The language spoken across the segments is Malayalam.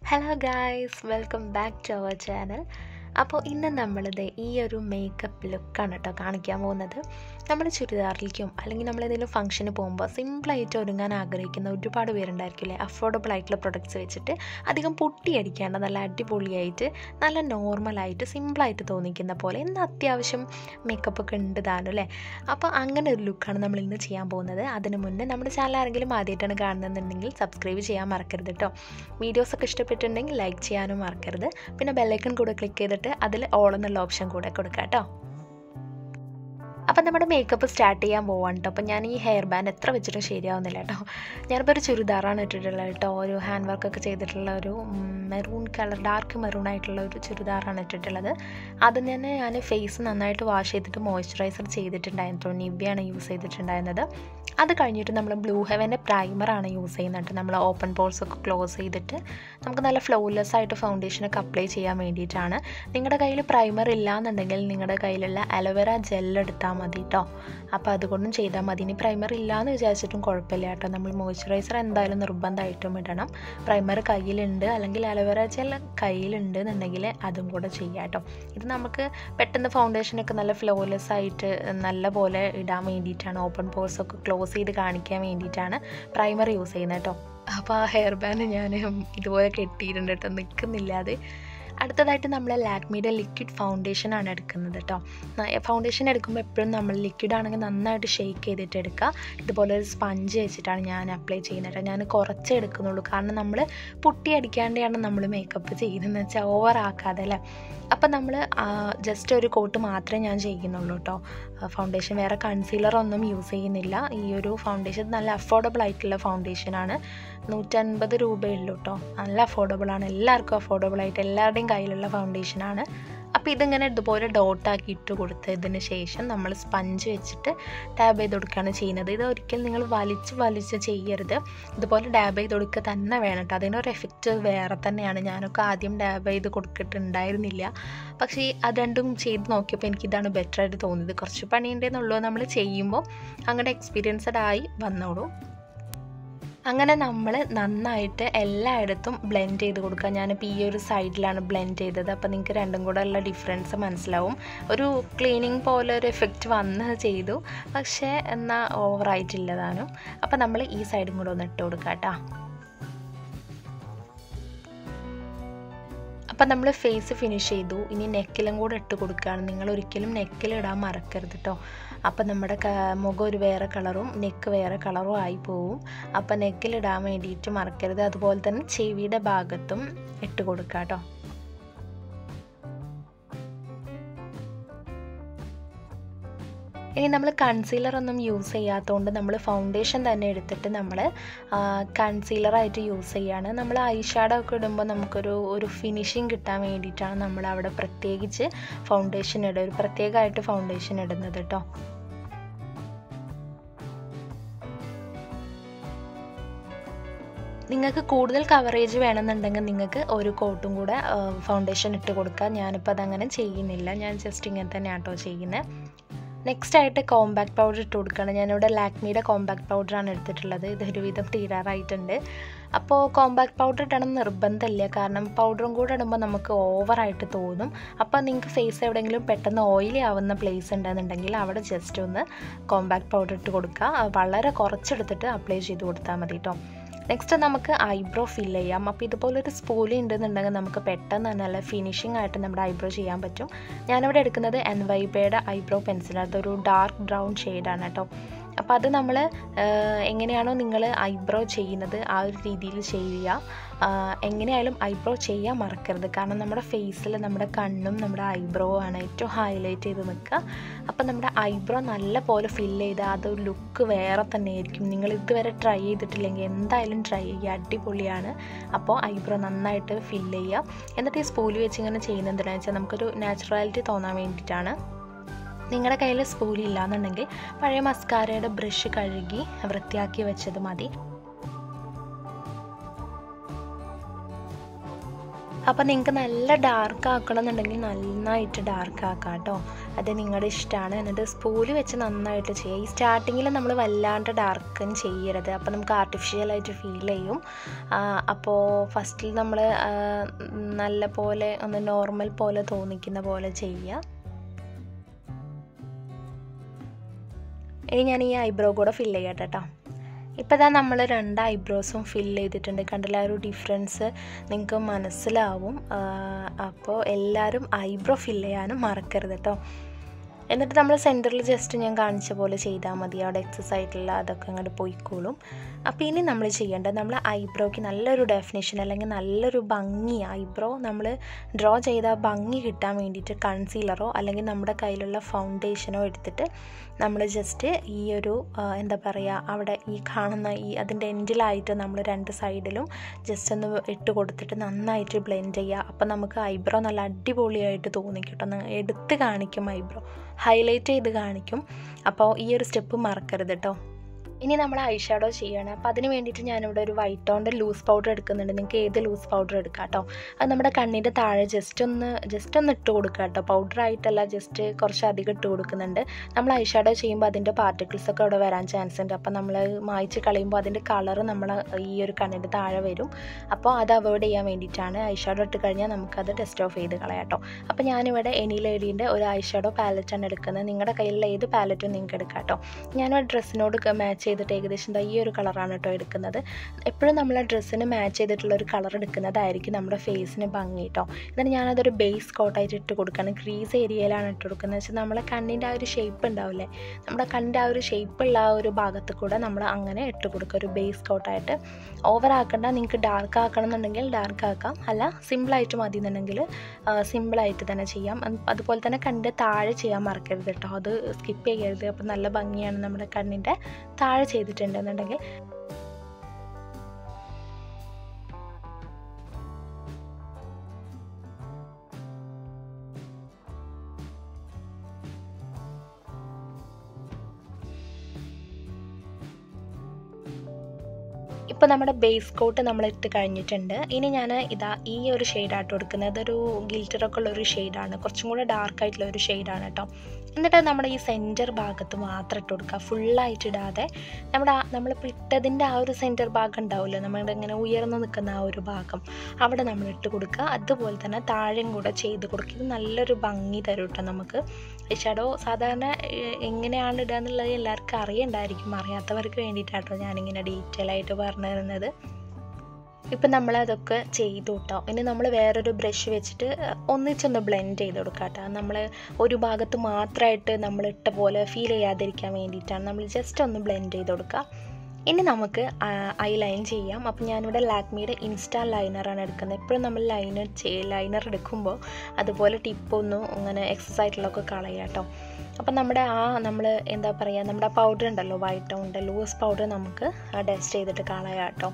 hello guys welcome back to our channel അപ്പോൾ ഇന്ന് നമ്മളിത് ഈ ഒരു മേക്കപ്പ് ലുക്കാണ് കേട്ടോ കാണിക്കാൻ പോകുന്നത് നമ്മൾ ചുരിദാറിലേക്കും അല്ലെങ്കിൽ നമ്മൾ ഏതെങ്കിലും ഫംഗ്ഷന് പോകുമ്പോൾ സിമ്പിളായിട്ട് ഒരുങ്ങാൻ ആഗ്രഹിക്കുന്ന ഒരുപാട് പേരുണ്ടായിരിക്കില്ലേ അഫോർഡബിൾ ആയിട്ടുള്ള പ്രൊഡക്ട്സ് വെച്ചിട്ട് അധികം പൊട്ടിയടിക്കാണ്ട് നല്ല അടിപൊളിയായിട്ട് നല്ല നോർമലായിട്ട് സിമ്പിളായിട്ട് തോന്നിക്കുന്ന പോലെ എന്നാൽ അത്യാവശ്യം മേക്കപ്പ് ഒക്കെ ഉണ്ട് താനും അല്ലേ അപ്പോൾ അങ്ങനെ ഒരു ലുക്കാണ് നമ്മൾ ഇന്ന് ചെയ്യാൻ പോകുന്നത് അതിന് മുന്നേ നമ്മുടെ ചാനൽ ആരെങ്കിലും ആദ്യമായിട്ടാണ് കാണുന്നതെന്നുണ്ടെങ്കിൽ സബ്സ്ക്രൈബ് ചെയ്യാൻ മറക്കരുത് കേട്ടോ വീഡിയോസൊക്കെ ഇഷ്ടപ്പെട്ടിട്ടുണ്ടെങ്കിൽ ലൈക്ക് ചെയ്യാനും മറക്കരുത് പിന്നെ ബെല്ലൈക്കൺ കൂടെ ക്ലിക്ക് ചെയ്തിട്ട് അതിൽ ഓൾ എന്നുള്ള ഓപ്ഷൻ കൂടെ കൊടുക്കുക കേട്ടോ അപ്പം നമ്മുടെ മേക്കപ്പ് സ്റ്റാർട്ട് ചെയ്യാൻ പോവാണ് കേട്ടോ അപ്പം ഞാൻ ഈ ഹെയർ ബാൻഡ് എത്ര വെച്ചിട്ടും ശരിയാവുന്നില്ല കേട്ടോ ഞാനിപ്പോൾ ഒരു ചുരിദാറാണ് ഇട്ടിട്ടുള്ളത് കേട്ടോ ഒരു ഹാൻഡ് വർക്കൊക്കെ ചെയ്തിട്ടുള്ള ഒരു മെറൂൺ കളർ ഡാർക്ക് മെറൂൺ ആയിട്ടുള്ള ഒരു ചുരിദാറാണ് ഇട്ടിട്ടുള്ളത് അത് തന്നെ ഞാൻ ഫേസ് നന്നായിട്ട് വാഷ് ചെയ്തിട്ട് മോയ്സ്ചറൈസർ ചെയ്തിട്ടുണ്ടായിരുന്നു നിവ്യാണ് യൂസ് ചെയ്തിട്ടുണ്ടായിരുന്നത് അത് കഴിഞ്ഞിട്ട് നമ്മൾ ബ്ലൂ ഹെവൻ്റെ പ്രൈമറാണ് യൂസ് ചെയ്യുന്നത് നമ്മൾ ഓപ്പൺ പോൾസ് ഒക്കെ ക്ലോസ് ചെയ്തിട്ട് നമുക്ക് നല്ല ഫ്ലോലെസ് ആയിട്ട് ഫൗണ്ടേഷനൊക്കെ അപ്ലൈ ചെയ്യാൻ വേണ്ടിയിട്ടാണ് നിങ്ങളുടെ കയ്യിൽ പ്രൈമർ ഇല്ല എന്നുണ്ടെങ്കിൽ നിങ്ങളുടെ കയ്യിലുള്ള അലോവേറ ജെൽ എടുത്താൽ മതി കേട്ടോ അപ്പോൾ അതുകൊണ്ടും ചെയ്താൽ മതി ഇനി പ്രൈമർ ഇല്ലയെന്ന് വിചാരിച്ചിട്ടും കുഴപ്പമില്ല കേട്ടോ നമ്മൾ മോയ്സ്ചറൈസർ എന്തായാലും നിർബന്ധമായിട്ടും ഇടണം പ്രൈമർ കയ്യിലുണ്ട് അല്ലെങ്കിൽ അലോവേറ ജെൽ കയ്യിലുണ്ട് എന്നുണ്ടെങ്കിൽ അതും കൂടെ ചെയ്യാം കേട്ടോ ഇത് നമുക്ക് പെട്ടെന്ന് ഫൗണ്ടേഷനൊക്കെ നല്ല ഫ്ലോലെസ് ആയിട്ട് നല്ല പോലെ ഇടാൻ വേണ്ടിയിട്ടാണ് ഓപ്പൺ പോർസ് ഒക്കെ ക്ലോസ് ചെയ്ത് കാണിക്കാൻ വേണ്ടിയിട്ടാണ് പ്രൈമർ യൂസ് ചെയ്യുന്നത് കേട്ടോ അപ്പോൾ ആ ഹെയർ ബാൻഡ് ഞാൻ ഇതുപോലെ കെട്ടിയിട്ടുണ്ട് കേട്ടോ നിൽക്കുന്നില്ല അത് അടുത്തതായിട്ട് നമ്മൾ ലാക്മിയുടെ ലിക്വിഡ് ഫൗണ്ടേഷൻ ആണ് എടുക്കുന്നത് കേട്ടോ ഫൗണ്ടേഷൻ എടുക്കുമ്പോൾ എപ്പോഴും നമ്മൾ ലിക്വിഡ് ആണെങ്കിൽ നന്നായിട്ട് ഷെയ്ക്ക് ചെയ്തിട്ട് എടുക്കുക ഇതുപോലെ ഒരു സ്പഞ്ച് വെച്ചിട്ടാണ് ഞാൻ അപ്ലൈ ചെയ്യുന്നത് കേട്ടോ ഞാൻ കുറച്ചേ എടുക്കുന്നുള്ളൂ കാരണം നമ്മൾ പുട്ടി അടിക്കാണ്ടെയാണ് നമ്മൾ മേക്കപ്പ് ചെയ്യുന്നതെന്ന് വെച്ചാൽ ഓവർ ആക്കാതെ അല്ലേ അപ്പം നമ്മൾ ജസ്റ്റ് ഒരു കോട്ട് മാത്രമേ ഞാൻ ചെയ്യുന്നുള്ളൂ കേട്ടോ ഫൗണ്ടേഷൻ വേറെ കൺസീലർ ഒന്നും യൂസ് ചെയ്യുന്നില്ല ഈ ഒരു ഫൗണ്ടേഷൻ നല്ല അഫോർഡബിൾ ആയിട്ടുള്ള ഫൗണ്ടേഷനാണ് നൂറ്റൻപത് രൂപയുള്ളൂ കേട്ടോ നല്ല അഫോർഡബിൾ ആണ് എല്ലാവർക്കും അഫോർഡബിൾ ആയിട്ട് എല്ലാവരുടെയും കയ്യിലുള്ള ഫൗണ്ടേഷനാണ് അപ്പോൾ ഇതിങ്ങനെ ഇതുപോലെ ഡോട്ടാക്കി ഇട്ട് കൊടുത്തതിന് ശേഷം നമ്മൾ സ്പഞ്ച് വെച്ചിട്ട് ടാബ് ചെയ്ത് കൊടുക്കുകയാണ് ചെയ്യുന്നത് ഇത് ഒരിക്കലും നിങ്ങൾ വലിച്ച് വലിച്ച് ചെയ്യരുത് ഇതുപോലെ ഡാബ് ചെയ്ത് കൊടുക്കുക തന്നെ വേണം കേട്ടോ അതിനൊരു എഫക്റ്റ് വേറെ തന്നെയാണ് ഞാനൊക്കെ ആദ്യം ഡാബ് ചെയ്ത് കൊടുത്തിട്ടുണ്ടായിരുന്നില്ല പക്ഷേ അത് രണ്ടും ചെയ്ത് നോക്കിയപ്പോൾ എനിക്കിതാണ് ബെറ്റർ ആയിട്ട് തോന്നിയത് കുറച്ച് പണിയുണ്ടെന്നുള്ളൂ നമ്മൾ ചെയ്യുമ്പോൾ അങ്ങനെ എക്സ്പീരിയൻസ്ഡ് ആയി വന്നോളൂ അങ്ങനെ നമ്മൾ നന്നായിട്ട് എല്ലായിടത്തും ബ്ലെൻഡ് ചെയ്ത് കൊടുക്കുക ഞാനിപ്പോൾ ഈ ഒരു സൈഡിലാണ് ബ്ലെൻഡ് ചെയ്തത് അപ്പോൾ നിങ്ങൾക്ക് രണ്ടും കൂടെ ഉള്ള ഡിഫറൻസ് മനസ്സിലാവും ഒരു ക്ലീനിങ് പോലെ ഒരു എഫക്റ്റ് വന്ന് ചെയ്തു പക്ഷേ എന്നാൽ ഓവറായിട്ടില്ലതാനും അപ്പോൾ നമ്മൾ ഈ സൈഡും കൂടെ ഒന്ന് ഇട്ട് കൊടുക്കുക കേട്ടോ അപ്പം നമ്മൾ ഫേസ് ഫിനിഷ് ചെയ്തു ഇനി നെക്കിലും കൂടെ ഇട്ട് കൊടുക്കുകയാണ് നിങ്ങൾ ഒരിക്കലും നെക്കിൽ ഇടാൻ മറക്കരുത് കേട്ടോ അപ്പം നമ്മുടെ മുഖം ഒരു വേറെ കളറും നെക്ക് വേറെ കളറും ആയി പോവും അപ്പം നെക്കിലിടാൻ വേണ്ടിയിട്ട് മറക്കരുത് അതുപോലെ തന്നെ ചെവിയുടെ ഭാഗത്തും ഇട്ട് കൊടുക്കുക കേട്ടോ ഇനി നമ്മൾ കൺസീലർ ഒന്നും യൂസ് ചെയ്യാത്തതുകൊണ്ട് നമ്മൾ ഫൗണ്ടേഷൻ തന്നെ എടുത്തിട്ട് നമ്മൾ കൺസീലറായിട്ട് യൂസ് ചെയ്യാണ് നമ്മൾ ഐ ഷാഡോ ഒക്കെ ഇടുമ്പോൾ നമുക്കൊരു ഒരു ഫിനിഷിങ് കിട്ടാൻ വേണ്ടിയിട്ടാണ് നമ്മൾ അവിടെ പ്രത്യേകിച്ച് ഫൗണ്ടേഷൻ ഇടുക ഒരു പ്രത്യേകമായിട്ട് ഫൗണ്ടേഷൻ ഇടുന്നത് കേട്ടോ നിങ്ങൾക്ക് കൂടുതൽ കവറേജ് വേണമെന്നുണ്ടെങ്കിൽ നിങ്ങൾക്ക് ഒരു കോട്ടും കൂടെ ഫൗണ്ടേഷൻ ഇട്ട് കൊടുക്കുക ഞാനിപ്പോൾ അതങ്ങനെ ചെയ്യുന്നില്ല ഞാൻ ജസ്റ്റ് ഇങ്ങനെ തന്നെയാണ് കേട്ടോ ചെയ്യുന്നത് നെക്സ്റ്റ് ആയിട്ട് കോമ്പാക്ട് പൗഡർ ഇട്ട് കൊടുക്കുകയാണ് ഞാനിവിടെ ലാക്മിയുടെ കോമ്പാക്ട് പൗഡറാണ് എടുത്തിട്ടുള്ളത് ഇതൊരു വിധം തീരാറായിട്ടുണ്ട് അപ്പോൾ കോമ്പാക്ട് പൗഡർ ഇടണം നിർബന്ധമില്ല കാരണം പൗഡറും കൂടെ ഇടുമ്പോൾ നമുക്ക് ഓവറായിട്ട് തോന്നും അപ്പോൾ നിങ്ങൾക്ക് ഫേസ് എവിടെയെങ്കിലും പെട്ടെന്ന് ഓയിലി ആവുന്ന പ്ലേസ് ഉണ്ടെന്നുണ്ടെങ്കിൽ അവിടെ ജസ്റ്റ് ഒന്ന് കോമ്പാക്ട് പൗഡർ ഇട്ട് കൊടുക്കുക വളരെ കുറച്ചെടുത്തിട്ട് അപ്ലൈ ചെയ്ത് കൊടുത്താൽ മതി കേട്ടോ നെക്സ്റ്റ് നമുക്ക് ഐബ്രോ ഫില്ല് ചെയ്യാം അപ്പോൾ ഇതുപോലൊരു സ്പൂലി ഉണ്ടെന്നുണ്ടെങ്കിൽ നമുക്ക് പെട്ടെന്ന് തന്നെ നല്ല ഫിനിഷിംഗ് ആയിട്ട് നമ്മുടെ ഐബ്രോ ചെയ്യാൻ പറ്റും ഞാനിവിടെ എടുക്കുന്നത് എൻ വൈബയുടെ ഐബ്രോ പെൻസിൽ അതൊരു ഡാർക്ക് ബ്രൗൺ ഷെയ്ഡാണ് കേട്ടോ അപ്പോൾ അത് നമ്മൾ എങ്ങനെയാണോ നിങ്ങൾ ഐബ്രോ ചെയ്യുന്നത് ആ ഒരു രീതിയിൽ ചെയ്യുക എങ്ങനെയായാലും ഐബ്രോ ചെയ്യാൻ മറക്കരുത് കാരണം നമ്മുടെ ഫേസിൽ നമ്മുടെ കണ്ണും നമ്മുടെ ഐബ്രോ ആണ് ഏറ്റവും ഹൈലൈറ്റ് ചെയ്ത് നിൽക്കുക അപ്പോൾ നമ്മുടെ ഐബ്രോ നല്ല പോലെ ഫില്ല് ചെയ്താൽ അതൊരു ലുക്ക് വേറെ തന്നെ ആയിരിക്കും നിങ്ങൾ ഇതുവരെ ട്രൈ ചെയ്തിട്ടില്ലെങ്കിൽ എന്തായാലും ട്രൈ ചെയ്യുക അടിപൊളിയാണ് അപ്പോൾ ഐബ്രോ നന്നായിട്ട് ഫില്ല് ചെയ്യുക എന്നിട്ട് ഈ സ്പൂല് വെച്ച് ഇങ്ങനെ ചെയ്യുന്നത് എന്താണെന്ന് വെച്ചാൽ നമുക്കൊരു നാച്ചുറാലിറ്റി തോന്നാൻ വേണ്ടിയിട്ടാണ് നിങ്ങളുടെ കയ്യിൽ സ്പൂലി ഇല്ലാന്നുണ്ടെങ്കിൽ പഴയ മസ്കാരയുടെ ബ്രഷ് കഴുകി വൃത്തിയാക്കി വെച്ചത് മതി അപ്പോൾ നിങ്ങൾക്ക് നല്ല ഡാർക്ക് ആക്കണമെന്നുണ്ടെങ്കിൽ നന്നായിട്ട് ഡാർക്ക് ആക്കാം കേട്ടോ അത് നിങ്ങളുടെ ഇഷ്ടമാണ് എന്നിട്ട് സ്പൂല് വെച്ച് നന്നായിട്ട് ചെയ്യുക ഈ സ്റ്റാർട്ടിങ്ങിൽ നമ്മൾ വല്ലാണ്ട് ഡാർക്കും ചെയ്യരുത് അപ്പോൾ നമുക്ക് ആർട്ടിഫിഷ്യലായിട്ട് ഫീൽ ചെയ്യും അപ്പോൾ ഫസ്റ്റിൽ നമ്മൾ നല്ല പോലെ ഒന്ന് നോർമൽ പോലെ തോന്നിക്കുന്ന പോലെ ചെയ്യുക ഇനി ഞാൻ ഈ ഐബ്രോ കൂടെ ഫില്ല് ചെയ്യട്ടെ കേട്ടോ ഇപ്പോൾ ഇതാ നമ്മൾ രണ്ട് ഐബ്രോസും ഫില്ല് ചെയ്തിട്ടുണ്ട് കണ്ടില്ല ആ ഒരു ഡിഫറൻസ് നിങ്ങൾക്ക് മനസ്സിലാവും അപ്പോൾ എല്ലാവരും ഐബ്രോ ഫില്ല് ചെയ്യാനും മറക്കരുത് കേട്ടോ എന്നിട്ട് നമ്മൾ സെൻറ്ററിൽ ജസ്റ്റ് ഞാൻ കാണിച്ച പോലെ ചെയ്താൽ മതി അവിടെ എക്സസ് ആയിട്ടുള്ള അതൊക്കെ അങ്ങോട്ട് പോയിക്കോളും അപ്പോൾ ഇനി നമ്മൾ ചെയ്യേണ്ടത് നമ്മൾ ഐബ്രോയ്ക്ക് നല്ലൊരു ഡെഫിനേഷൻ അല്ലെങ്കിൽ നല്ലൊരു ഭംഗി ഐബ്രോ നമ്മൾ ഡ്രോ ചെയ്ത ഭംഗി കിട്ടാൻ വേണ്ടിയിട്ട് കൺസീലറോ അല്ലെങ്കിൽ നമ്മുടെ കയ്യിലുള്ള ഫൗണ്ടേഷനോ എടുത്തിട്ട് നമ്മൾ ജസ്റ്റ് ഈ ഒരു എന്താ പറയുക അവിടെ ഈ കാണുന്ന ഈ അതിൻ്റെ എൻഡിലായിട്ട് നമ്മൾ രണ്ട് സൈഡിലും ജസ്റ്റ് ഒന്ന് ഇട്ട് കൊടുത്തിട്ട് നന്നായിട്ട് ബ്ലെൻഡ് ചെയ്യുക അപ്പോൾ നമുക്ക് ഐബ്രോ നല്ല അടിപൊളിയായിട്ട് തോന്നിക്കട്ടോ എടുത്ത് കാണിക്കും ഐബ്രോ ഹൈലൈറ്റ് ചെയ്ത് കാണിക്കും അപ്പോൾ ഈ ഒരു സ്റ്റെപ്പ് മറക്കരുത് കേട്ടോ ഇനി നമ്മൾ ഐ ഷാഡോ ചെയ്യണം അപ്പോൾ അതിന് വേണ്ടിയിട്ട് ഞാനിവിടെ ഒരു വൈറ്റ് ടോണിൻ്റെ ലൂസ് പൗഡർ എടുക്കുന്നുണ്ട് നിങ്ങൾക്ക് ഏത് ലൂസ് പൗഡർ എടുക്കാം കേട്ടോ അത് നമ്മുടെ കണ്ണിൻ്റെ താഴെ ജസ്റ്റ് ഒന്ന് ജസ്റ്റ് ഒന്ന് ഇട്ട് കൊടുക്കുക കേട്ടോ പൗഡർ ആയിട്ടല്ല ജസ്റ്റ് കുറച്ച് അധികം ഇട്ട് കൊടുക്കുന്നുണ്ട് നമ്മൾ ഐ ഷാഡോ ചെയ്യുമ്പോൾ അതിൻ്റെ പാർട്ടിക്കിൾസ് ഒക്കെ അവിടെ വരാൻ ചാൻസ് ഉണ്ട് അപ്പോൾ നമ്മൾ മായ്ച്ച് കളയുമ്പോൾ അതിൻ്റെ കളർ നമ്മൾ ഈ ഒരു കണ്ണിൻ്റെ താഴെ വരും അപ്പോൾ അത് അവോയ്ഡ് ചെയ്യാൻ വേണ്ടിയിട്ടാണ് ഐ ഷാഡോ ഇട്ട് കഴിഞ്ഞാൽ നമുക്കത് ടെസ്റ്റ് ഓഫ് ചെയ്ത് കളയാം കേട്ടോ അപ്പോൾ ഞാനിവിടെ എനി ലേഡീൻ്റെ ഒരു ഐ ഷാഡോ പാലറ്റാണ് എടുക്കുന്നത് നിങ്ങളുടെ കയ്യിലുള്ള ഏത് പാലറ്റും നിങ്ങൾക്ക് എടുക്കാം കേട്ടോ ഞാനിവിടെ ഡ്രസ്സിനോട് മാച്ച് ചെയ്തിട്ട് ഏകദേശം ഈ ഒരു കളറാണ് കേട്ടോ എടുക്കുന്നത് എപ്പോഴും നമ്മൾ ഡ്രസ്സിന് മാച്ച് ചെയ്തിട്ടുള്ള ഒരു കളർ എടുക്കുന്നതായിരിക്കും നമ്മുടെ ഫേസിന് ഭംഗി കേട്ടോ എന്നിട്ട് ഞാനതൊരു ബേസ് കോട്ടായിട്ട് ഇട്ട് കൊടുക്കുകയാണ് ക്രീസ് ഏരിയയിലാണ് ഇട്ട് കൊടുക്കുന്നത് വെച്ചാൽ നമ്മളെ കണ്ണിൻ്റെ ആ ഒരു ഷേപ്പ് ഉണ്ടാവില്ലേ നമ്മുടെ കണ്ണിൻ്റെ ആ ഒരു ഷേപ്പുള്ള ആ ഒരു ഭാഗത്ത് കൂടെ നമ്മൾ അങ്ങനെ ഇട്ട് കൊടുക്കുക ഒരു ബേസ് കോട്ടായിട്ട് ഓവർ ആക്കണ്ട നിങ്ങൾക്ക് ഡാർക്ക് ആക്കണം എന്നുണ്ടെങ്കിൽ ഡാർക്ക് ആക്കാം അല്ല സിമ്പിളായിട്ട് മതി എന്നുണ്ടെങ്കിൽ സിമ്പിളായിട്ട് തന്നെ ചെയ്യാം അതുപോലെ തന്നെ കണ്ണിൻ്റെ താഴെ ചെയ്യാൻ മറക്കരുത് കേട്ടോ അത് സ്കിപ്പ് ചെയ്യരുത് അപ്പോൾ നല്ല ഭംഗിയാണ് നമ്മുടെ കണ്ണിൻ്റെ താഴെ ചെയ്തിട്ടുണ്ടെന്നുണ്ടെങ്കിൽ ഇപ്പോൾ നമ്മുടെ ബേസ് കോട്ട് നമ്മൾ ഇട്ട് കഴിഞ്ഞിട്ടുണ്ട് ഇനി ഞാൻ ഇതാ ഈ ഒരു ഷെയ്ഡായിട്ട് കൊടുക്കുന്നത് ഇതൊരു ഗിൽറ്ററൊക്കെ ഉള്ള ഒരു ഷെയ്ഡാണ് കുറച്ചും കൂടെ ഡാർക്ക് ആയിട്ടുള്ള ഒരു ഷെയ്ഡാണ് കേട്ടോ എന്നിട്ട് നമ്മുടെ ഈ സെൻറ്റർ ഭാഗത്ത് മാത്രം ഇട്ട് കൊടുക്കുക ഫുള്ളായിട്ട് ഇടാതെ നമ്മുടെ നമ്മളിപ്പോൾ ഇട്ടതിൻ്റെ ആ ഒരു സെൻറ്റർ ഭാഗം ഉണ്ടാവുമല്ലോ നമ്മുടെ ഇങ്ങനെ ഉയർന്നു നിൽക്കുന്ന ആ ഒരു ഭാഗം അവിടെ നമ്മൾ ഇട്ട് കൊടുക്കുക അതുപോലെ തന്നെ താഴെയും കൂടെ ചെയ്ത് കൊടുക്കുക ഇത് നല്ലൊരു ഭംഗി തരും കേട്ടോ നമുക്ക് ഷാഡോ സാധാരണ എങ്ങനെയാണ് ഇടുക എന്നുള്ളത് എല്ലാവർക്കും അറിയണ്ടായിരിക്കും അറിയാത്തവർക്ക് വേണ്ടിയിട്ടാട്ടോ ഞാനിങ്ങനെ ഡീറ്റെയിൽ ആയിട്ട് പറഞ്ഞു തരുന്നത് ഇപ്പം നമ്മളതൊക്കെ ചെയ്തു കേട്ടോ ഇനി നമ്മൾ വേറൊരു ബ്രഷ് വെച്ചിട്ട് ഒന്നിച്ചൊന്ന് ബ്ലെൻഡ് ചെയ്ത് കൊടുക്കുക കേട്ടോ നമ്മൾ ഒരു ഭാഗത്ത് മാത്രമായിട്ട് നമ്മൾ ഇട്ട പോലെ ഫീൽ ചെയ്യാതിരിക്കാൻ വേണ്ടിയിട്ടാണ് നമ്മൾ ജസ്റ്റ് ഒന്ന് ബ്ലെൻഡ് ചെയ്ത് കൊടുക്കുക ഇനി നമുക്ക് ഐ ലൈൻ ചെയ്യാം അപ്പം ഞാനിവിടെ ലാക്മിയുടെ ഇൻസ്റ്റാ ലൈനറാണ് എടുക്കുന്നത് എപ്പോഴും നമ്മൾ ലൈനർ ലൈനർ എടുക്കുമ്പോൾ അതുപോലെ ടിപ്പൊന്നും അങ്ങനെ എക്സസ് ആയിട്ടുള്ളതൊക്കെ കളയുക കേട്ടോ അപ്പം നമ്മുടെ ആ നമ്മൾ എന്താ പറയുക നമ്മുടെ പൗഡർ ഉണ്ടല്ലോ വൈറ്റ് ടൗണിൻ്റെ ലൂസ് പൗഡർ നമുക്ക് ഡസ്റ്റ് ചെയ്തിട്ട് കളയാം കേട്ടോ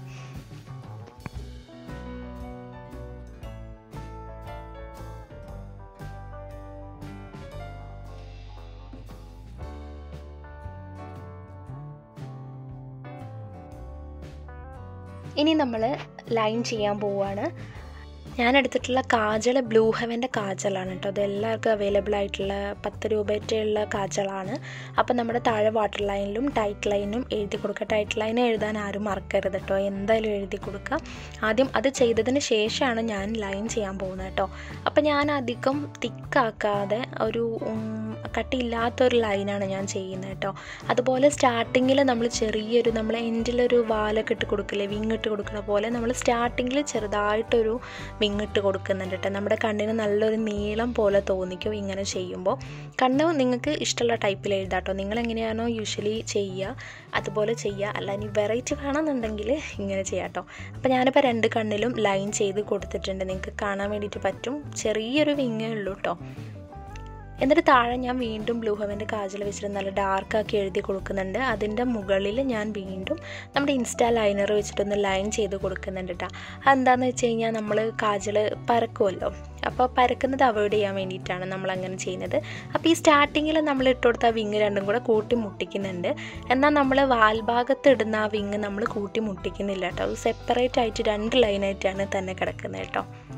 ഇനി നമ്മൾ ലൈൻ ചെയ്യാൻ പോവുകയാണ് ഞാൻ എടുത്തിട്ടുള്ള കാജൽ ബ്ലൂ ഹെവൻ്റെ കാജലാണ് കേട്ടോ അത് എല്ലാവർക്കും അവൈലബിൾ ആയിട്ടുള്ള പത്ത് രൂപയ്ക്കുള്ള കാജലാണ് അപ്പോൾ നമ്മുടെ താഴെ വാട്ടർ ലൈനിലും ടൈറ്റ് ലൈനും എഴുതി കൊടുക്കുക ടൈറ്റ് ലൈൻ എഴുതാൻ ആരും മറക്കരുത് കേട്ടോ എന്തായാലും എഴുതി കൊടുക്കുക ആദ്യം അത് ചെയ്തതിന് ശേഷമാണ് ഞാൻ ലൈൻ ചെയ്യാൻ പോകുന്നത് കേട്ടോ അപ്പോൾ ഞാൻ അധികം തിക്കാക്കാതെ ഒരു കട്ടിയില്ലാത്തൊരു ലൈനാണ് ഞാൻ ചെയ്യുന്നത് കേട്ടോ അതുപോലെ സ്റ്റാർട്ടിങ്ങിൽ നമ്മൾ ചെറിയൊരു നമ്മൾ എൻഡിലൊരു വാലൊക്കെ ഇട്ട് കൊടുക്കില്ലേ വിങ് ഇട്ട് കൊടുക്കുന്ന പോലെ നമ്മൾ സ്റ്റാർട്ടിങ്ങിൽ ചെറുതായിട്ടൊരു വിങ് ഇട്ട് കൊടുക്കുന്നുണ്ട് കേട്ടോ നമ്മുടെ കണ്ണിന് നല്ലൊരു നീളം പോലെ തോന്നിക്കും ഇങ്ങനെ ചെയ്യുമ്പോൾ കണ്ണ് നിങ്ങൾക്ക് ഇഷ്ടമുള്ള ടൈപ്പിൽ എഴുതാട്ടോ നിങ്ങൾ എങ്ങനെയാണോ യൂഷ്വലി ചെയ്യുക അതുപോലെ ചെയ്യുക അല്ല ഇനി വെറൈറ്റി വേണമെന്നുണ്ടെങ്കിൽ ഇങ്ങനെ ചെയ്യാം കേട്ടോ അപ്പോൾ ഞാനിപ്പോൾ രണ്ട് കണ്ണിലും ലൈൻ ചെയ്ത് കൊടുത്തിട്ടുണ്ട് നിങ്ങൾക്ക് കാണാൻ വേണ്ടിയിട്ട് പറ്റും ചെറിയൊരു വിങ്ങേ ഉള്ളൂ കേട്ടോ എന്നിട്ട് താഴെ ഞാൻ വീണ്ടും ബ്ലൂ ഹെവൻ്റെ കാജൽ വെച്ചിട്ട് നല്ല ഡാർക്കാക്കി എഴുതി കൊടുക്കുന്നുണ്ട് അതിൻ്റെ മുകളിൽ ഞാൻ വീണ്ടും നമ്മുടെ ഇൻസ്റ്റാ ലൈനർ വെച്ചിട്ടൊന്ന് ലൈൻ ചെയ്ത് കൊടുക്കുന്നുണ്ട് കേട്ടോ അതെന്താണെന്ന് വെച്ച് കഴിഞ്ഞാൽ നമ്മൾ കാജൽ പരക്കുമല്ലോ അപ്പോൾ പരക്കുന്നത് അവോയ്ഡ് ചെയ്യാൻ വേണ്ടിയിട്ടാണ് നമ്മൾ അങ്ങനെ ചെയ്യുന്നത് അപ്പോൾ ഈ സ്റ്റാർട്ടിങ്ങിൽ നമ്മൾ ഇട്ട് കൊടുത്ത ആ വിങ് രണ്ടും കൂടെ കൂട്ടി മുട്ടിക്കുന്നുണ്ട് എന്നാൽ നമ്മൾ വാൽഭാഗത്ത് ഇടുന്ന ആ വിങ് നമ്മൾ കൂട്ടി മുട്ടിക്കുന്നില്ല കേട്ടോ അത് സെപ്പറേറ്റ് ആയിട്ട് രണ്ട് ലൈനായിട്ടാണ് തന്നെ കിടക്കുന്നത് കേട്ടോ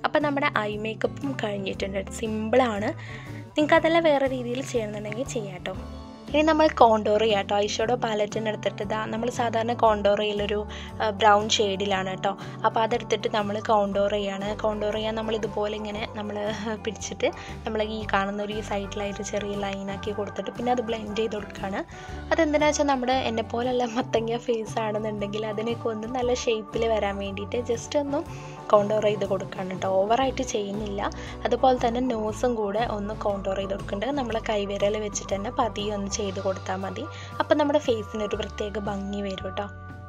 അപ്പോൾ നമ്മുടെ ഐ മേക്കപ്പും കഴിഞ്ഞിട്ടുണ്ട് സിമ്പിളാണ് നിങ്ങൾക്ക് അതെല്ലാം വേറെ രീതിയിൽ ചെയ്യണമെന്നുണ്ടെങ്കിൽ ചെയ്യാം കേട്ടോ ഇനി നമ്മൾ കോണ്ടോർ ചെയ്യാം കേട്ടോ ഐഷോഡോ പാലറ്റിന് എടുത്തിട്ട് ഇതാ നമ്മൾ സാധാരണ കോണ്ടോർ ചെയ്യലൊരു ബ്രൗൺ ഷെയ്ഡിലാണ് കേട്ടോ അപ്പോൾ അതെടുത്തിട്ട് നമ്മൾ കോണ്ടോർ ചെയ്യാണ് കോണ്ടോർ ചെയ്യാൻ നമ്മൾ ഇതുപോലെ ഇങ്ങനെ നമ്മൾ പിടിച്ചിട്ട് നമ്മൾ ഈ കാണുന്ന ഒരു ഈ സൈഡിലായിട്ട് ചെറിയ ലൈനാക്കി കൊടുത്തിട്ട് പിന്നെ അത് ബ്ലെൻഡ് ചെയ്ത് കൊടുക്കുകയാണ് അതെന്തിനാ വെച്ചാൽ നമ്മുടെ എന്നെ പോലെയുള്ള മത്തങ്ങ ഫേസ് ആണെന്നുണ്ടെങ്കിൽ അതിനൊക്കെ ഒന്ന് നല്ല ഷേപ്പിൽ വരാൻ വേണ്ടിയിട്ട് ജസ്റ്റ് ഒന്ന് കോണ്ടോർ ചെയ്ത് കൊടുക്കുകയാണ് കേട്ടോ ഓവറായിട്ട് ചെയ്യുന്നില്ല അതുപോലെ തന്നെ നോസും കൂടെ ഒന്ന് കോണ്ടോർ ചെയ്ത് കൊടുക്കുന്നുണ്ട് നമ്മളെ കൈവിരൽ വെച്ചിട്ട് തന്നെ പതിയെ ഒന്ന് ചെയ്ത് കൊടുത്താൽ മതി അപ്പം നമ്മുടെ ഫേസിന് ഒരു പ്രത്യേക ഭംഗി വരും കേട്ടോ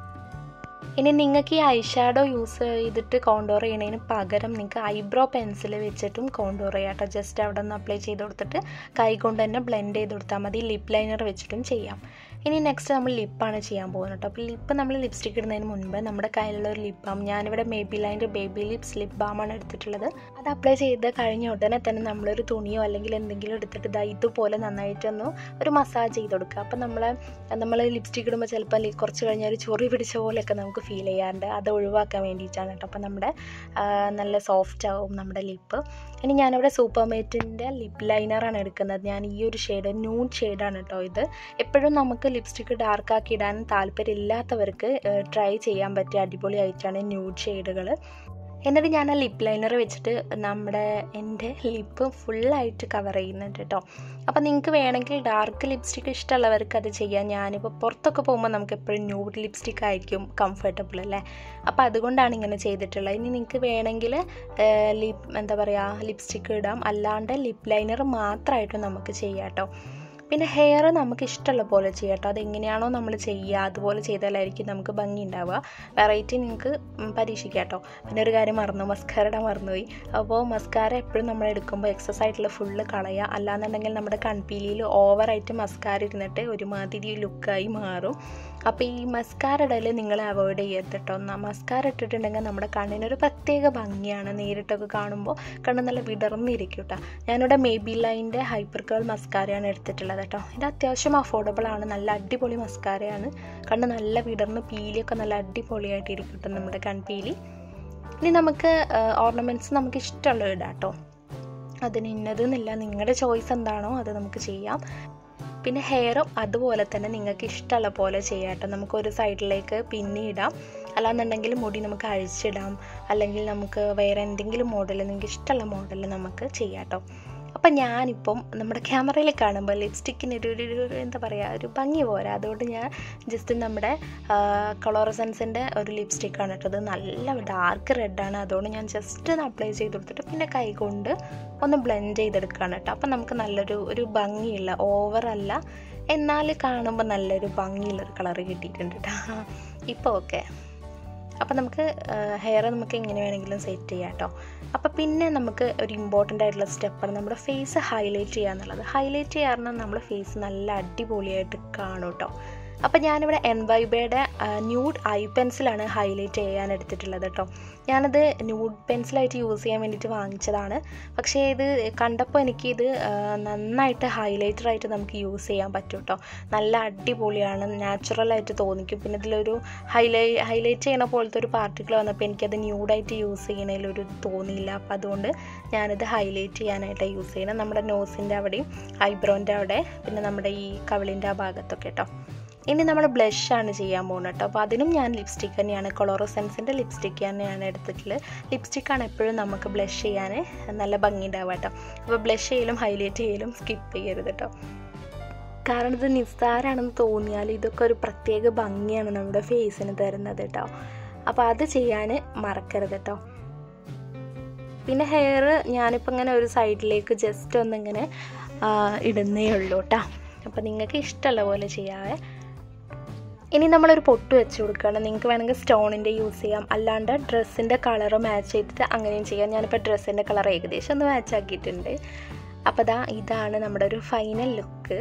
ഇനി നിങ്ങൾക്ക് ഈ ഐ ഷാഡോ യൂസ് ചെയ്തിട്ട് കോണ്ടോർ ചെയ്യണതിന് പകരം നിങ്ങൾക്ക് ഐബ്രോ പെൻസിൽ വെച്ചിട്ടും കോണ്ടോർ ചെയ്യാം കേട്ടോ ജസ്റ്റ് അവിടെ ഒന്ന് അപ്ലൈ ചെയ്ത് കൊടുത്തിട്ട് കൈ കൊണ്ട് തന്നെ ബ്ലെൻഡ് ചെയ്ത് കൊടുത്താൽ മതി ലിപ്പ് ലൈനർ വെച്ചിട്ടും ചെയ്യാം ഇനി നെക്സ്റ്റ് നമ്മൾ ലിപ്പാണ് ചെയ്യാൻ പോകുന്നത് കേട്ടോ അപ്പോൾ ലിപ്പ് നമ്മൾ ലിപ്സ്റ്റിക് ഇടുന്നതിന് മുൻപ് നമ്മുടെ കയ്യിലുള്ള ഒരു ലിപ്പ് ബാം ഞാനിവിടെ ബേബി ലൈൻ്റെ ബേബി ലിപ്സ് ലിപ്പ് ബാമാണ് എടുത്തിട്ടുള്ളത് അത് അപ്ലൈ ചെയ്ത് കഴിഞ്ഞ ഉടനെ തന്നെ നമ്മളൊരു തുണിയോ അല്ലെങ്കിൽ എന്തെങ്കിലും എടുത്തിട്ട് ഇതാ ഇതുപോലെ നന്നായിട്ടൊന്ന് ഒരു മസാജ് ചെയ്ത് കൊടുക്കുക അപ്പോൾ നമ്മൾ നമ്മൾ ലിപ്സ്റ്റിക് ഇടുമ്പോൾ ചിലപ്പോൾ കുറച്ച് കഴിഞ്ഞാൽ ഒരു ചൊറി പിടിച്ച പോലെയൊക്കെ നമുക്ക് ഫീൽ ചെയ്യാറുണ്ട് അത് ഒഴിവാക്കാൻ വേണ്ടിയിട്ടാണ് കേട്ടോ അപ്പോൾ നമ്മുടെ നല്ല സോഫ്റ്റ് ആവും നമ്മുടെ ലിപ്പ് ഇനി ഞാനിവിടെ സൂപ്പർമേറ്റിൻ്റെ ലിപ്പ് ലൈനറാണ് എടുക്കുന്നത് ഞാൻ ഈ ഒരു ഷെയ്ഡ് ന്യൂഡ് ഷെയ്ഡാണ് കേട്ടോ ഇത് എപ്പോഴും നമുക്ക് ലിപ്സ്റ്റിക് ഡാർക്കാക്കി ഇടാൻ താല്പര്യമില്ലാത്തവർക്ക് ട്രൈ ചെയ്യാൻ പറ്റിയ അടിപൊളിയായിട്ടാണ് ന്യൂഡ് ഷെയ്ഡുകൾ എന്നിട്ട് ഞാൻ ആ ലിപ്പ് ലൈനർ വെച്ചിട്ട് നമ്മുടെ എൻ്റെ ലിപ്പ് ഫുള്ളായിട്ട് കവർ ചെയ്യുന്നുണ്ട് കേട്ടോ അപ്പോൾ നിങ്ങൾക്ക് വേണമെങ്കിൽ ഡാർക്ക് ലിപ്സ്റ്റിക് ഇഷ്ടമുള്ളവർക്ക് അത് ചെയ്യാം ഞാനിപ്പോൾ പുറത്തൊക്കെ പോകുമ്പോൾ നമുക്ക് എപ്പോഴും ന്യൂഡ് ലിപ്സ്റ്റിക് ആയിരിക്കും കംഫർട്ടബിൾ അല്ലേ അപ്പോൾ അതുകൊണ്ടാണ് ഇങ്ങനെ ചെയ്തിട്ടുള്ളത് ഇനി നിങ്ങൾക്ക് വേണമെങ്കിൽ ലിപ്പ് എന്താ പറയുക ലിപ്സ്റ്റിക് ഇടാം അല്ലാണ്ട് ലിപ്പ് ലൈനർ മാത്രമായിട്ട് നമുക്ക് ചെയ്യാം കേട്ടോ പിന്നെ ഹെയർ നമുക്ക് ഇഷ്ടമുള്ള പോലെ ചെയ്യാം കേട്ടോ അതെങ്ങനെയാണോ നമ്മൾ ചെയ്യുക അതുപോലെ ചെയ്താലായിരിക്കും നമുക്ക് ഭംഗി ഉണ്ടാവുക വെറൈറ്റി നിങ്ങൾക്ക് പരീക്ഷിക്കാം കേട്ടോ പിന്നെ ഒരു കാര്യം മറന്നു മസ്കാരയുടെ മറന്നുപോയി അപ്പോൾ മസ്കാര എപ്പോഴും നമ്മൾ എടുക്കുമ്പോൾ എക്സസ് ആയിട്ടുള്ള ഫുള്ള് കളയുക അല്ലാന്നുണ്ടെങ്കിൽ നമ്മുടെ കൺപീലിയിൽ ഓവറായിട്ട് മസ്കാര ഇരുന്നിട്ട് ഒരുമാതിരി ലുക്കായി മാറും അപ്പോൾ ഈ മസ്കാര ഇടയിൽ നിങ്ങൾ അവോയ്ഡ് ചെയ്യരുത് കേട്ടോ മസ്കാര ഇട്ടിട്ടുണ്ടെങ്കിൽ നമ്മുടെ കണ്ണിനൊരു പ്രത്യേക ഭംഗിയാണ് നേരിട്ടൊക്കെ കാണുമ്പോൾ കണ്ണ് നല്ല വിടർന്നിരിക്കും കേട്ടോ ഞാനിവിടെ മേബി ലൈൻ്റെ ഹൈപ്പർ കേൾ മസ്കാരയാണ് എടുത്തിട്ടുള്ളത് കേട്ടോ ഇത് അത്യാവശ്യം അഫോർഡബിൾ ആണ് നല്ല അടിപൊളി മസ്കാരയാണ് കണ്ണ് നല്ല വിടർന്ന് പീലിയൊക്കെ നല്ല അടിപൊളിയായിട്ട് ഇരിക്കും കേട്ടോ നമ്മുടെ കൺപീലി ഇനി നമുക്ക് ഓർണമെൻറ്റ്സ് നമുക്ക് ഇഷ്ടമുള്ളത് ഇടാം കേട്ടോ അതിന് ഇന്നതെന്നില്ല നിങ്ങളുടെ ചോയ്സ് എന്താണോ അത് നമുക്ക് ചെയ്യാം പിന്നെ ഹെയറും അതുപോലെ തന്നെ നിങ്ങൾക്ക് ഇഷ്ടമുള്ള പോലെ ചെയ്യാം കേട്ടോ നമുക്ക് ഒരു സൈഡിലേക്ക് പിന്നെ ഇടാം അല്ലാന്നുണ്ടെങ്കിൽ മുടി നമുക്ക് അഴിച്ചിടാം അല്ലെങ്കിൽ നമുക്ക് വേറെ എന്തെങ്കിലും മോഡൽ നിങ്ങൾക്ക് ഇഷ്ടമുള്ള മോഡൽ നമുക്ക് ചെയ്യാം കേട്ടോ അപ്പം ഞാനിപ്പം നമ്മുടെ ക്യാമറയിൽ കാണുമ്പോൾ ലിപ്സ്റ്റിക്കിന് ഒരു ഒരു ഒരു എന്താ പറയുക ഒരു ഭംഗി പോരാ അതുകൊണ്ട് ഞാൻ ജസ്റ്റ് നമ്മുടെ കളോറസെൻസിൻ്റെ ഒരു ലിപ്സ്റ്റിക്കാണ് കേട്ടോ അത് നല്ല ഡാർക്ക് റെഡാണ് അതുകൊണ്ട് ഞാൻ ജസ്റ്റ് ഒന്ന് അപ്ലൈ ചെയ്ത് കൊടുത്തിട്ട് പിന്നെ കൈ കൊണ്ട് ഒന്ന് ബ്ലെൻഡ് ചെയ്തെടുക്കുകയാണ് കേട്ടോ അപ്പം നമുക്ക് നല്ലൊരു ഒരു ഭംഗിയുള്ള ഓവറല്ല എന്നാൽ കാണുമ്പോൾ നല്ലൊരു ഭംഗിയുള്ളൊരു കളർ കിട്ടിയിട്ടുണ്ട് കേട്ടോ ഇപ്പോൾ ഓക്കെ അപ്പോൾ നമുക്ക് ഹെയർ നമുക്ക് എങ്ങനെ വേണമെങ്കിലും സെറ്റ് ചെയ്യാം കേട്ടോ അപ്പോൾ പിന്നെ നമുക്ക് ഒരു ഇമ്പോർട്ടൻ്റ് ആയിട്ടുള്ള സ്റ്റെപ്പാണ് നമ്മുടെ ഫേസ് ഹൈലൈറ്റ് ചെയ്യുക എന്നുള്ളത് ഹൈലൈറ്റ് ചെയ്യാറുണ്ട് നമ്മുടെ ഫേസ് നല്ല അടിപൊളിയായിട്ട് കാണും കേട്ടോ അപ്പോൾ ഞാനിവിടെ എൻ വൈബയുടെ ന്യൂഡ് ഐ പെൻസിലാണ് ഹൈലൈറ്റ് ചെയ്യാൻ എടുത്തിട്ടുള്ളത് കേട്ടോ ഞാനത് ന്യൂഡ് പെൻസിലായിട്ട് യൂസ് ചെയ്യാൻ വേണ്ടിയിട്ട് വാങ്ങിച്ചതാണ് പക്ഷേ ഇത് കണ്ടപ്പോൾ എനിക്കിത് നന്നായിട്ട് ഹൈലൈറ്ററായിട്ട് നമുക്ക് യൂസ് ചെയ്യാൻ പറ്റും കേട്ടോ നല്ല അടിപൊളിയാണ് നാച്ചുറലായിട്ട് തോന്നിക്കും പിന്നെ ഇതിലൊരു ഹൈലൈ ഹൈലൈറ്റ് ചെയ്യണ പോലത്തെ ഒരു പാർട്ടിക്കിൾ വന്നപ്പോൾ എനിക്കത് ന്യൂഡായിട്ട് യൂസ് ചെയ്യണതിലൊരു തോന്നിയില്ല അപ്പോൾ അതുകൊണ്ട് ഞാനിത് ഹൈലൈറ്റ് ചെയ്യാനായിട്ട് യൂസ് ചെയ്യണം നമ്മുടെ നോസിൻ്റെ അവിടെയും ഐബ്രോൻ്റെ അവിടെ പിന്നെ നമ്മുടെ ഈ കവിളിൻ്റെ ആ ഭാഗത്തൊക്കെ കേട്ടോ ഇനി നമ്മൾ ബ്ലഷാണ് ചെയ്യാൻ പോകുന്നത് കേട്ടോ അപ്പോൾ അതിനും ഞാൻ ലിപ്സ്റ്റിക്ക് തന്നെയാണ് കൊളോറോസെൻസിൻ്റെ ലിപ്സ്റ്റിക്ക് തന്നെയാണ് എടുത്തിട്ടുള്ളത് ലിപ്സ്റ്റിക്കാണ് എപ്പോഴും നമുക്ക് ബ്ലഷ് ചെയ്യാൻ നല്ല ഭംഗി ഉണ്ടാവുക കേട്ടോ അപ്പോൾ ബ്ലഷ് ചെയ്യലും ഹൈലൈറ്റ് ചെയ്യലും സ്കിപ്പ് ചെയ്യരുത് കേട്ടോ കാരണം ഇത് നിസ്സാരാണെന്ന് തോന്നിയാൽ ഇതൊക്കെ ഒരു പ്രത്യേക ഭംഗിയാണ് നമ്മുടെ ഫേസിന് തരുന്നത് കേട്ടോ അപ്പോൾ അത് ചെയ്യാൻ മറക്കരുത് കേട്ടോ പിന്നെ ഹെയർ ഞാനിപ്പോൾ ഇങ്ങനെ ഒരു സൈഡിലേക്ക് ജസ്റ്റ് ഒന്നിങ്ങനെ ഇടുന്നേ ഉള്ളൂ കേട്ടോ അപ്പോൾ നിങ്ങൾക്ക് ഇഷ്ടമുള്ള പോലെ ചെയ്യാവേ ഇനി നമ്മളൊരു പൊട്ട് വെച്ച് കൊടുക്കുകയാണ് നിങ്ങൾക്ക് വേണമെങ്കിൽ സ്റ്റോണിൻ്റെ യൂസ് ചെയ്യാം അല്ലാണ്ട് ഡ്രസ്സിൻ്റെ കളർ മാച്ച് ചെയ്തിട്ട് അങ്ങനെയും ചെയ്യാം ഞാനിപ്പോൾ ഡ്രസ്സിൻ്റെ കളർ ഏകദേശം ഒന്ന് മാച്ച് ആക്കിയിട്ടുണ്ട് അപ്പോൾ ദാ ഇതാണ് നമ്മുടെ ഒരു ഫൈനൽ ലുക്ക്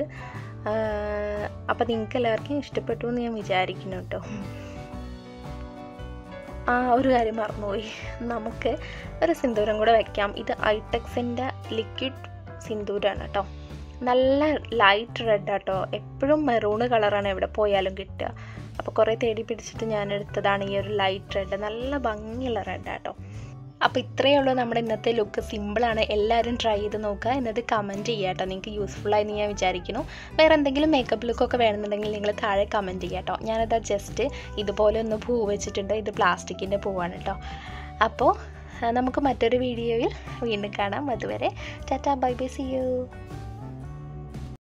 അപ്പോൾ നിങ്ങൾക്ക് എല്ലാവർക്കും ഇഷ്ടപ്പെട്ടു എന്ന് ഞാൻ വിചാരിക്കുന്നു കേട്ടോ ആ ഒരു കാര്യം മറന്നുപോയി നമുക്ക് ഒരു സിന്ദൂരം കൂടെ വെക്കാം ഇത് ഐടെക്സിൻ്റെ ലിക്വിഡ് സിന്ദൂരാണ് കേട്ടോ നല്ല ലൈറ്റ് റെഡ് ആട്ടോ എപ്പോഴും മെറൂണ് കളറാണ് എവിടെ പോയാലും കിട്ടുക അപ്പോൾ കുറേ തേടി പിടിച്ചിട്ട് ഞാൻ എടുത്തതാണ് ഈ ഒരു ലൈറ്റ് റെഡ് നല്ല ഭംഗിയുള്ള റെഡ് ആട്ടോ അപ്പോൾ ഇത്രയേ ഉള്ളൂ നമ്മുടെ ഇന്നത്തെ ലുക്ക് സിമ്പിളാണ് എല്ലാവരും ട്രൈ ചെയ്ത് നോക്കുക എന്നിട്ട് കമൻറ്റ് ചെയ്യുക കേട്ടോ നിങ്ങൾക്ക് യൂസ്ഫുള്ളായി എന്ന് ഞാൻ വിചാരിക്കുന്നു വേറെ എന്തെങ്കിലും മേക്കപ്പ് ലുക്കൊക്കെ വേണമെന്നുണ്ടെങ്കിൽ നിങ്ങൾ താഴെ കമൻറ്റ് ചെയ്യുക കേട്ടോ ഞാനതാ ജസ്റ്റ് ഇതുപോലെ ഒന്ന് പൂ വെച്ചിട്ടുണ്ട് ഇത് പ്ലാസ്റ്റിക്കിൻ്റെ പൂവാണ് കേട്ടോ അപ്പോൾ നമുക്ക് മറ്റൊരു വീഡിയോയിൽ വീണ്ടും കാണാം അതുവരെ tata bye bye see U